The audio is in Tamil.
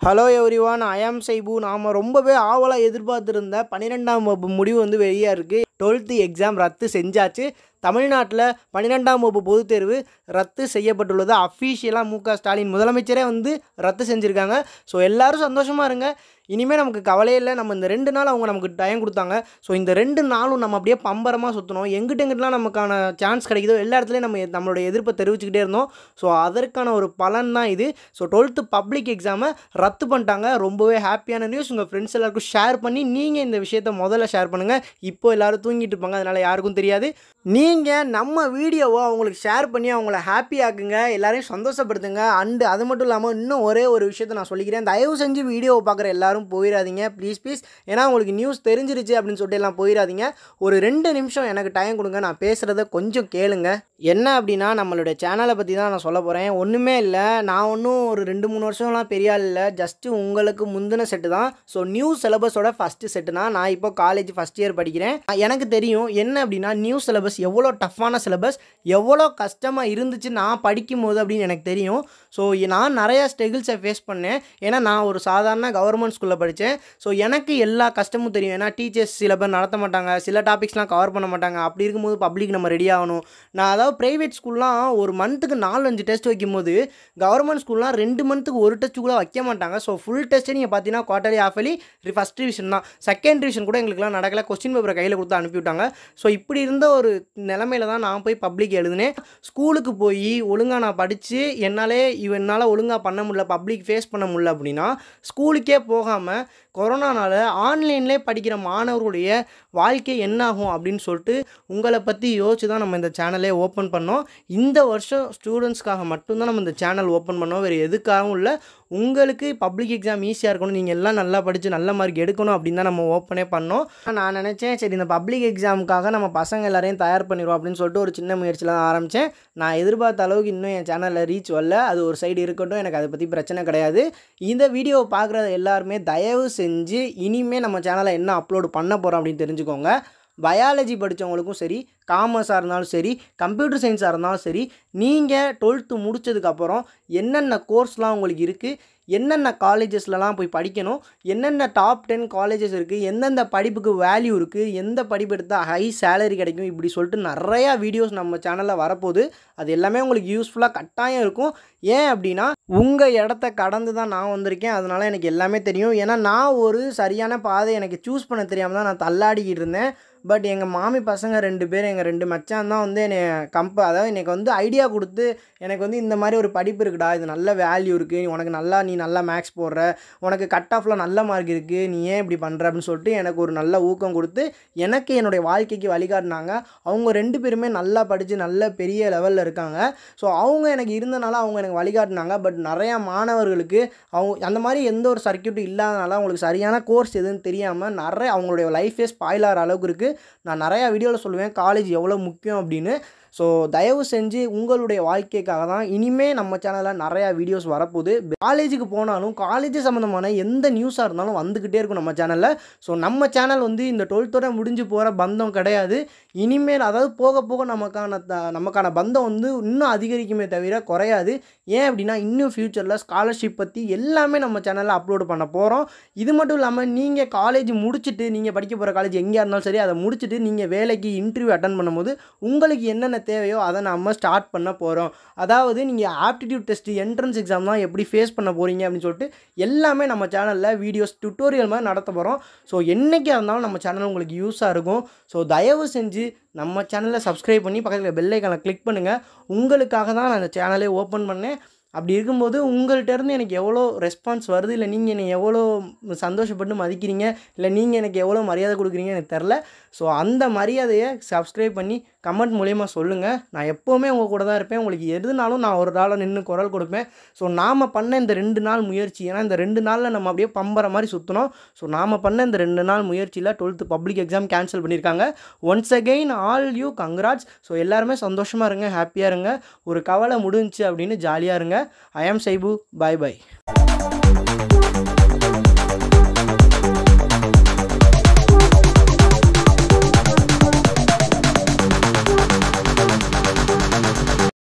ஹலோ எவ்ரிவான் ஐஆம் சைபு நாம் ரொம்பவே ஆவலாக எதிர்பார்த்துருந்த பன்னிரெண்டாம் வகுப்பு முடிவு வந்து வெளியாக இருக்குது டுவெல்த்து எக்ஸாம் ரத்து செஞ்சாச்சு தமிழ்நாட்டில் பன்னிரெண்டாம் வகுப்பு பொதுத் தேர்வு ரத்து செய்யப்பட்டுள்ளது அஃபீஷியலாக மு க ஸ்டாலின் முதலமைச்சரே வந்து ரத்து செஞ்சுருக்காங்க ஸோ எல்லாரும் சந்தோஷமாக இருங்க இனிமேல் நமக்கு கவலையே இல்லை நம்ம இந்த ரெண்டு நாள் அவங்க நமக்கு டைம் கொடுத்தாங்க ஸோ இந்த ரெண்டு நாளும் நம்ம அப்படியே பம்பரமாக சுற்றணும் எங்கிட்ட எங்கிட்டலாம் நமக்கான சான்ஸ் கிடைக்குதோ எல்லா இடத்துலையும் நம்ம நம்மளோட எதிர்ப்பை தெரிவிச்சுக்கிட்டே இருந்தோம் ஸோ அதற்கான ஒரு பலன் தான் இது ஸோ டுவெல்த்து பப்ளிக் எக்ஸாமை ரத்து பண்ணிட்டாங்க ரொம்பவே ஹாப்பியான நியூஸ் உங்கள் ஃப்ரெண்ட்ஸ் எல்லாருக்கும் ஷேர் பண்ணி நீங்கள் இந்த விஷயத்த முதல்ல ஷேர் பண்ணுங்கள் இப்போ எல்லாரும் தூங்கிட்டு இருப்பாங்க அதனால் யாருக்கும் தெரியாது நீங்கள் நம்ம வீடியோவை அவங்களுக்கு ஷேர் பண்ணி அவங்கள ஹாப்பி ஆக்குங்க எல்லாரையும் சந்தோஷப்படுத்துங்க அண்டு அது மட்டும் இல்லாமல் இன்னும் ஒரே ஒரு விஷயத்த நான் சொல்லிக்கிறேன் தயவு செஞ்சு வீடியோவை பார்க்குற எல்லாரும் போயிடாதீங்க ப்ளீஸ் ப்ளீஸ் ஏன்னா உங்களுக்கு நியூஸ் தெரிஞ்சிருச்சு அப்படின்னு சொல்லிட்டு எல்லாம் போயிடாதீங்க ஒரு ரெண்டு நிமிஷம் எனக்கு டைம் கொடுங்க நான் பேசுகிறத கொஞ்சம் கேளுங்க என்ன அப்படின்னா நம்மளோட சேனலை பற்றி தான் நான் சொல்ல போகிறேன் ஒன்றுமே இல்லை நான் ஒன்றும் ஒரு ரெண்டு மூணு வருஷம்லாம் பெரிய ஆள் இல்லை ஜஸ்ட்டு உங்களுக்கு முந்தின செட்டு தான் ஸோ நியூ சிலபஸோட ஃபஸ்ட்டு செட்டுனா நான் இப்போ காலேஜ் ஃபஸ்ட் இயர் படிக்கிறேன் எனக்கு தெரியும் என்ன அப்படின்னா நியூ சிலபஸ் எவ்வளோ டஃப்பான சிலபஸ் எவ்வளோ கஷ்டமாக இருந்துச்சு நான் படிக்கும் போது அப்படின்னு எனக்கு தெரியும் ஸோ நான் நிறையா ஸ்ட்ரகிள்ஸை ஃபேஸ் பண்ணேன் ஏன்னா நான் ஒரு சாதாரண கவர்மெண்ட் ஸ்கூலில் படித்தேன் ஸோ எனக்கு எல்லா கஷ்டமும் தெரியும் ஏன்னா டீச்சர்ஸ் சில பேர் நடத்த மாட்டாங்க சில டாபிக்ஸ்லாம் கவர் பண்ண மாட்டாங்க அப்படி இருக்கும்போது பப்ளிக் நம்ம ரெடி ஆகணும் நான் அதாவது ப்ரைவேட் ஸ்கூல்லாம் ஒரு மந்த்துக்கு நாலு அஞ்சு டெஸ்ட் வைக்கும்போது கவர்மெண்ட் ஸ்கூல்லாம் ரெண்டு மந்த்துக்கு ஒரு டெஸ்ட் கூட வைக்க மாட்டாங்க ஸோ ஃபுல் டெஸ்ட்டே நீங்கள் பார்த்தீங்கன்னா குவார்டர்லி ஆஃபலி ஃபஸ்ட் ரிவிஷன் தான் செகண்ட் ரிவிஷன் கூட எங்களுக்குலாம் நடக்கல கொஸ்டின் பேப்பரை கையில் கொடுத்து அனுப்பிவிட்டாங்க ஸோ இப்படி இருந்த ஒரு நிலமையில தான் நான் போய் பப்ளிக் எழுதினேன் ஸ்கூலுக்கு போய் ஒழுங்காக நான் படித்து என்னாலே இவன் என்னால் ஒழுங்காக பண்ண முடியல பப்ளிக் ஃபேஸ் பண்ண முடியல அப்படின்னா ஸ்கூலுக்கே போகாமல் கொரோனானால ஆன்லைன்லேயே படிக்கிற மாணவர்களுடைய வாழ்க்கை என்ன ஆகும் அப்படின்னு சொல்லிட்டு உங்களை பற்றி யோசிச்சு தான் நம்ம இந்த சேனலே ஓப்பன் பண்ணோம் இந்த வருஷம் ஸ்டூடெண்ட்ஸ்க்காக மட்டும்தான் நம்ம இந்த சேனல் ஓப்பன் பண்ணோம் வேறு எதுக்காகவும் இல்லை உங்களுக்கு பப்ளிக் எக்ஸாம் ஈஸியாக இருக்கணும் நீங்கள் எல்லாம் நல்லா படித்து நல்ல மார்க் எடுக்கணும் அப்படின்னு தான் நம்ம ஓப்பனே பண்ணோம் நான் நினச்சேன் சரி இந்த பப்ளிக் எக்ஸாமுக்காக நம்ம பசங்க எல்லாரையும் தயார் பண்ணிடுவோம் அப்படின்னு சொல்லிட்டு ஒரு சின்ன முயற்சியில் தான் ஆரம்பித்தேன் நான் எதிர்பார்த்த அளவுக்கு இன்னும் என் சேனலில் ரீச் வரல அது ஒரு சைடு இருக்கட்டும் எனக்கு அதை பற்றி பிரச்சனை கிடையாது இந்த வீடியோவை பார்க்குற எல்லாருமே தயவு செஞ்சு இனிமேல் நம்ம சேனலில் என்ன அப்லோடு பண்ண போகிறோம் அப்படின்னு தெரிஞ்சுக்கோங்க பயாலஜி படித்தவங்களுக்கும் சரி காமர்ஸாக இருந்தாலும் சரி கம்ப்யூட்டர் சயின்ஸாக இருந்தாலும் சரி நீங்கள் டுவெல்த்து முடித்ததுக்கப்புறம் என்னென்ன கோர்ஸ்லாம் உங்களுக்கு இருக்குது என்னென்ன காலேஜஸ்லலாம் போய் படிக்கணும் என்னென்ன டாப் டென் காலேஜஸ் இருக்குது எந்தெந்த படிப்புக்கு வேல்யூ இருக்குது எந்த படிப்பு எடுத்தால் ஹை சேலரி கிடைக்கும் இப்படி சொல்லிட்டு நிறையா வீடியோஸ் நம்ம சேனலில் வரப்போகுது அது எல்லாமே உங்களுக்கு யூஸ்ஃபுல்லாக கட்டாயம் இருக்கும் ஏன் அப்படின்னா உங்கள் இடத்த கடந்து தான் நான் வந்திருக்கேன் அதனால் எனக்கு எல்லாமே தெரியும் ஏன்னா நான் ஒரு சரியான பாதை எனக்கு சூஸ் பண்ண தெரியாமல் தான் நான் தள்ளாடிக்கிட்டு இருந்தேன் பட் எங்கள் மாமி பசங்க ரெண்டு பேர் எங்கள் ரெண்டு மச்சான் தான் வந்து என்னை கம்ப அதாவது எனக்கு வந்து ஐடியா கொடுத்து எனக்கு வந்து இந்த மாதிரி ஒரு படிப்பு இருக்குடா இது நல்ல வேல்யூ இருக்குது உனக்கு நல்லா நீ நல்லா மேக்ஸ் போடுற உனக்கு கட் ஆஃபில் நல்ல மார்க் இருக்குது நீ ஏன் இப்படி பண்ணுற அப்படின்னு சொல்லிட்டு எனக்கு ஒரு நல்ல ஊக்கம் கொடுத்து எனக்கு என்னுடைய வாழ்க்கைக்கு வழிகாட்டினாங்க அவங்க ரெண்டு பேருமே நல்லா படித்து நல்ல பெரிய லெவலில் இருக்காங்க ஸோ அவங்க எனக்கு இருந்தனால அவங்க எனக்கு வழிகாட்டினாங்க பட் நிறையா மாணவர்களுக்கு அவங்க அந்த மாதிரி எந்த ஒரு சர்க்கியூட்டும் இல்லாதனால அவங்களுக்கு சரியான கோர்ஸ் எதுன்னு தெரியாமல் நிறைய அவங்களுடைய லைஃபே ஸ்பாயில் ஆகிற அளவுக்கு இருக்குது நான் நிறையா வீடியோவில் சொல்லுவேன் காலேஜ் எவ்வளோ முக்கியம் அப்படின்னு ஸோ தயவு செஞ்சு உங்களுடைய வாழ்க்கைக்காக தான் இனிமே நம்ம சேனலில் நிறையா வீடியோஸ் வரப்போகுது காலேஜுக்கு போனாலும் காலேஜ் சம்மந்தமான எந்த நியூஸாக இருந்தாலும் வந்துக்கிட்டே இருக்கும் நம்ம சேனலில் ஸோ நம்ம சேனல் வந்து இந்த டுவெல்த்தோட முடிஞ்சு போகிற பந்தம் கிடையாது இனிமேல் அதாவது போக போக நமக்கான த நமக்கான பந்தம் வந்து இன்னும் அதிகரிக்குமே தவிர குறையாது ஏன் அப்படின்னா இன்னும் ஃப்யூச்சரில் ஸ்காலர்ஷிப் பற்றி எல்லாமே நம்ம சேனலில் அப்லோடு பண்ண போகிறோம் இது மட்டும் இல்லாமல் நீங்கள் காலேஜ் முடிச்சுட்டு நீங்கள் படிக்க போகிற காலேஜ் எங்கேயா இருந்தாலும் சரி அதை முடிச்சுட்டு நீங்கள் வேலைக்கு இன்டர்வியூ அட்டன் பண்ணும்போது உங்களுக்கு என்னென்ன தேவையோ அதை நம்ம ஸ்டார்ட் பண்ண போகிறோம் அதாவது நீங்கள் ஆப்டிடியூட் டெஸ்ட் என்ட்ரன்ஸ் எக்ஸாம் தான் எப்படி ஃபேஸ் பண்ண போகிறீங்க அப்படின்னு சொல்லிட்டு எல்லாமே நம்ம சேனலில் வீடியோஸ் டுட்டோரியல் மாதிரி நடத்த போகிறோம் ஸோ என்றைக்காக இருந்தாலும் நம்ம சேனல் உங்களுக்கு யூஸாக இருக்கும் ஸோ தயவு செஞ்சு நம்ம சேனலை சப்ஸ்கிரைப் பண்ணி பக்கத்தில் பெல்லைக்கான கிளிக் பண்ணுங்கள் உங்களுக்காக தான் நான் அந்த சேனலே ஓப்பன் பண்ணேன் அப்படி இருக்கும்போது உங்கள்கிட்ட இருந்து எனக்கு எவ்வளோ ரெஸ்பான்ஸ் வருது இல்லை நீங்கள் என்னை எவ்வளோ சந்தோஷப்பட்டு மதிக்கிறீங்க இல்லை நீங்கள் எனக்கு எவ்வளோ மரியாதை கொடுக்குறீங்க எனக்கு தெரில ஸோ அந்த மரியாதையை சப்ஸ்கிரைப் பண்ணி கமெண்ட் மூலயமா சொல்லுங்கள் நான் எப்போவுமே உங்கள் கூட தான் இருப்பேன் உங்களுக்கு எதுனாலும் நான் ஒரு நாளில் நின்று குரல் கொடுப்பேன் ஸோ நாம் பண்ண இந்த ரெண்டு நாள் முயற்சி ஏன்னா இந்த ரெண்டு நாளில் நம்ம அப்படியே பம்பர மாதிரி சுற்றணும் ஸோ நாம் பண்ண இந்த ரெண்டு நாள் முயற்சியில் டுவெல்த்து பப்ளிக் எக்ஸாம் கேன்சல் பண்ணியிருக்காங்க once again all you congrats so எல்லாருமே சந்தோஷமாக இருங்க ஹாப்பியாக இருங்க ஒரு கவலை முடிஞ்சுச்சு அப்படின்னு ஜாலியாக இருங்க ஐ ஆம் சைபு பாய் பாய்